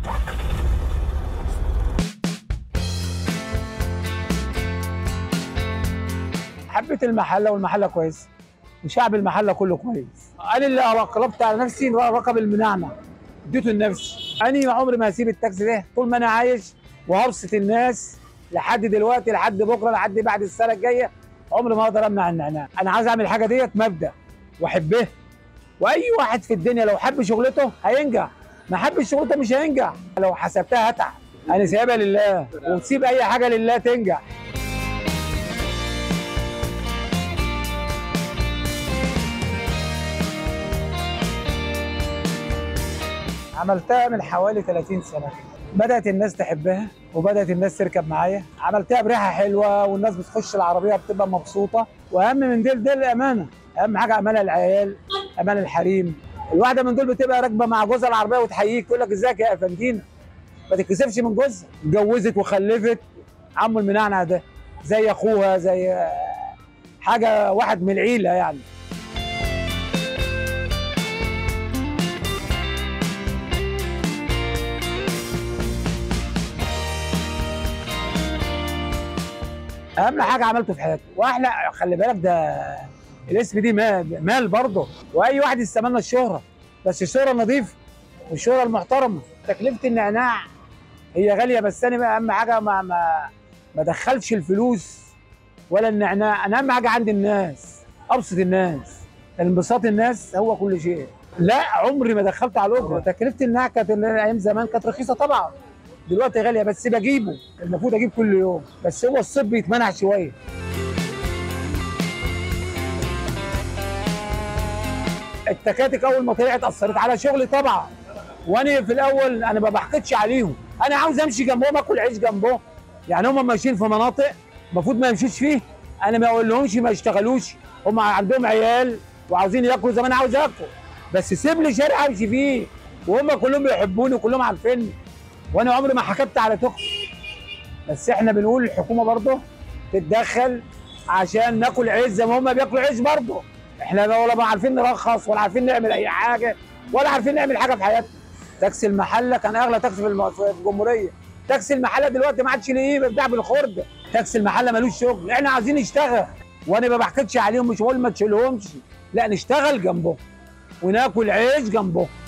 حبيت المحله والمحله كويس وشعب المحله كله كويس انا اللي رقبت على نفسي رقب المنعنع اديته لنفسي انا عمري ما هسيب التاكسي ده طول ما انا عايش وهبسط الناس لحد دلوقتي لحد بكره لحد بعد السنه الجايه عمري ما اقدر امنع النعناع انا عايز اعمل الحاجه ديت مبدا واحبها واي واحد في الدنيا لو حب شغلته هينجح ما حبش شغلته مش هينجح لو حسبتها هتعب انا سايبها لله وتسيب اي حاجه لله تنجح عملتها من حوالي 30 سنه بدات الناس تحبها وبدات الناس تركب معايا عملتها بريحه حلوه والناس بتخش العربيه بتبقى مبسوطه واهم من دول دول الامانه اهم حاجه امانه العيال امانه الحريم الواحده من دول بتبقى راكبه مع جوزها العربيه وتحييك تقول لك ازيك يا افندينا ما تتكسفش من جوزها اتجوزت وخلفت عمو المنعنع ده زي اخوها زي حاجه واحد من العيله يعني اهم حاجه عملته في حياتي واحلى خلي بالك ده الاسم دي مال مال برضه واي واحد يستمنى الشهره بس الشهره النظيفه والشهره المحترمه تكلفه النعناع هي غاليه بس انا بقى اهم حاجه ما ما ما ادخلش الفلوس ولا النعناع انا اهم حاجه عند الناس ابسط الناس انبساط الناس هو كل شيء لا عمري ما دخلت على الاجره تكلفه النعناع كانت ايام زمان كانت رخيصه طبعا دلوقتي غاليه بس بجيبه المفروض اجيب كل يوم بس هو الصيف بيتمنع شويه التكاتك اول ما طلعت اثرت على شغلي طبعا وانا في الاول انا ما بحقدش عليهم انا عاوز امشي جنبهم اكل عيش جنبهم يعني هم ماشيين في مناطق المفروض ما يمشوش فيه انا ما اقول لهمش ما يشتغلوش هم عندهم عيال وعاوزين ياكلوا زي ما انا عاوز اكل بس سيب لي شارع امشي فيه وهم كلهم بيحبوني وكلهم عارفيني وانا عمري ما حكمت على تخت بس احنا بنقول الحكومه برضه تتدخل عشان ناكل عيش زي ما هم بياكلوا عيش برضه احنا ولا ما عارفين نرخص ولا عارفين نعمل اي حاجه ولا عارفين نعمل حاجه في حياتنا تاكسي المحله كان اغلى تاكسي في, الم... في الجمهوريه تاكسي المحله دلوقتي ما عادش ليه بيتباع بالخرده تاكسي المحله ملوش شغل احنا عايزين نشتغل وانا ما بحكيتش عليهم مش بقول ما تشيلهمش لا نشتغل جنبهم وناكل عيش جنبهم